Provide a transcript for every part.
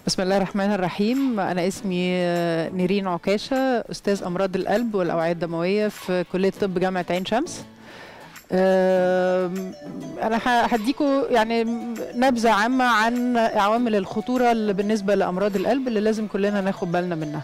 بسم الله الرحمن الرحيم أنا اسمي نيرين عكاشة أستاذ أمراض القلب والأوعية الدموية في كلية طب جامعة عين شمس أم، أنا ه- هديكوا يعني نبذة عامة عن عوامل الخطورة اللي بالنسبة لأمراض القلب اللي لازم كلنا ناخد بالنا منها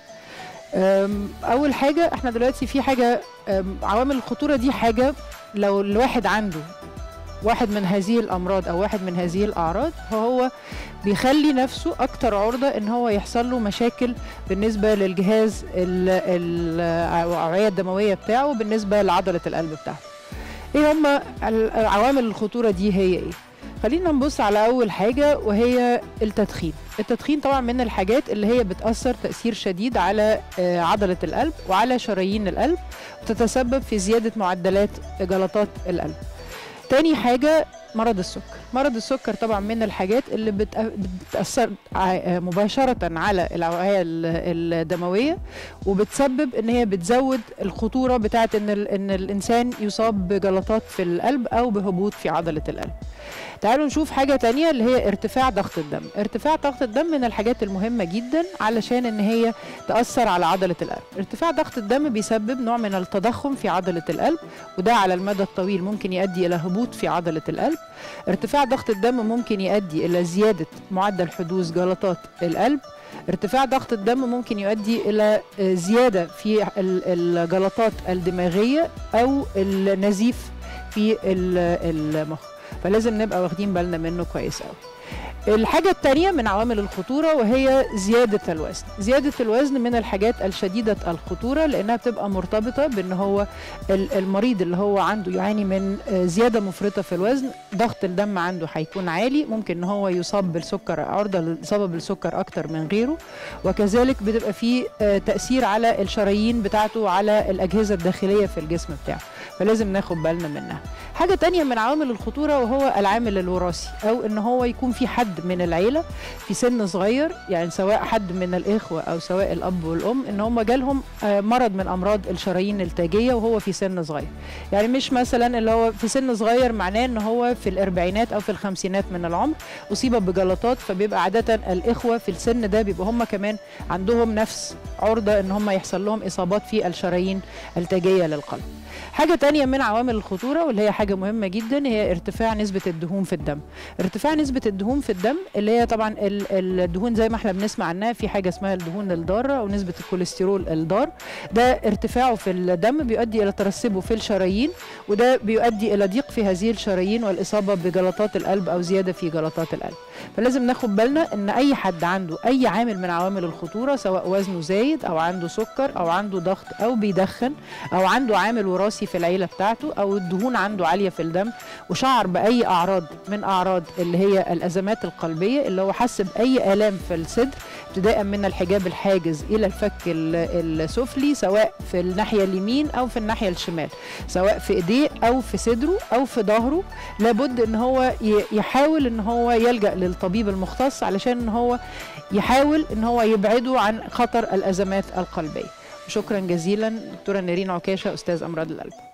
أم، أول حاجة احنا دلوقتي في حاجة أم، عوامل الخطورة دي حاجة لو الواحد عنده واحد من هذه الأمراض أو واحد من هذه الأعراض فهو بيخلي نفسه أكتر عرضة إن هو يحصل له مشاكل بالنسبة للجهاز ال- ال- الأوعية الدموية بتاعه وبالنسبة لعضلة القلب بتاعته ايه هما ال- عوامل الخطورة دي هي ايه خلينا نبص على اول حاجة وهي التدخين التدخين طبعا من الحاجات اللي هي بتأثر تأثير شديد على آه، عضلة القلب وعلى شرايين القلب وتتسبب في زيادة معدلات جلطات القلب تاني حاجة مرض السكر مرض السكر طبعا من الحاجات اللي بتأ- بتأثر ع- مباشرة على الأوعية ال- الدموية وبتسبب ان هي بتزود الخطورة بتاعت ان, ال- إن الإنسان يصاب بجلطات في القلب أو بهبوط في عضلة القلب تعالوا نشوف حاجة تانية اللي هي ارتفاع ضغط الدم ارتفاع ضغط الدم من الحاجات المهمة جدا علشان ان هي تأثر على عضلة القلب ارتفاع ضغط الدم بيسبب نوع من التضخم في عضلة القلب وده على المدى الطويل ممكن يؤدي إلى هبوط في عضلة القلب ارتفاع ضغط الدم ممكن يؤدي إلى زيادة معدل حدوث جلطات القلب ارتفاع ضغط الدم ممكن يؤدي إلى آه، زيادة في ال- الجلطات الدماغية أو النزيف في ال- المخ فلازم نبقى واخدين بالنا منه كويس قوي الحاجة التانية من عوامل الخطورة وهي زيادة الوزن زيادة الوزن من الحاجات الشديدة الخطورة لأنها بتبقى مرتبطة بأن هو ال- المريض اللي هو عنده يعاني من آه، زيادة مفرطة في الوزن ضغط الدم عنده هيكون عالي ممكن ان هو يصاب بالسكر عرضة للإصابة بالسكر أكتر من غيره وكذلك بتبقى فيه آه، تأثير على الشرايين بتاعته وعلى الأجهزة الداخلية في الجسم بتاعه فلازم ناخد بالنا منها حاجة تانية من عوامل الخطورة وهو العامل الوراثي أو إن هو يكون في حد من العيلة في سن صغير يعني سواء حد من الإخوة أو سواء الأب والأم إن هم جالهم آه، مرض من أمراض الشرايين التاجية وهو في سن صغير يعني مش مثلا اللي هو في سن صغير معناه إن هو في الأربعينات أو في الخمسينات من العمر أصيب بجلطات فبيبقى عادة الإخوة في السن ده بيبقوا هم كمان عندهم نفس عرضة إن هم يحصل لهم إصابات في الشرايين التاجية للقلب حاجة تانية من عوامل الخطورة واللي هي حاجة مهمة جدا هي ارتفاع نسبة الدهون في الدم ارتفاع نسبة الدهون في الدم اللي هي طبعا ال- الدهون زي ما احنا بنسمع عنها في حاجة اسمها الدهون الضارة أو نسبة الكوليسترول الضار ده ارتفاعه في الدم بيؤدي إلى ترسبه في الشرايين وده بيؤدي إلى ضيق في هذه الشرايين والإصابة بجلطات القلب أو زيادة في جلطات القلب فلازم ناخد بالنا ان اي حد عنده اي عامل من عوامل الخطوره سواء وزنه زايد او عنده سكر او عنده ضغط او بيدخن او عنده عامل وراثي في العيله بتاعته او الدهون عنده عاليه في الدم وشعر باي اعراض من اعراض اللي هي الازمات القلبيه اللي هو حس باي الام في الصدر ابتداء من الحجاب الحاجز الى الفك ال- السفلي سواء في الناحيه اليمين او في الناحيه الشمال سواء في ايديه او في صدره او في ظهره لابد ان هو ي- يحاول ان هو يلجا للطبيب المختص علشان ان هو يحاول ان هو يبعده عن خطر الازمات القلبيه شكرا جزيلا دكتوره نيرين عكاشه استاذ امراض القلب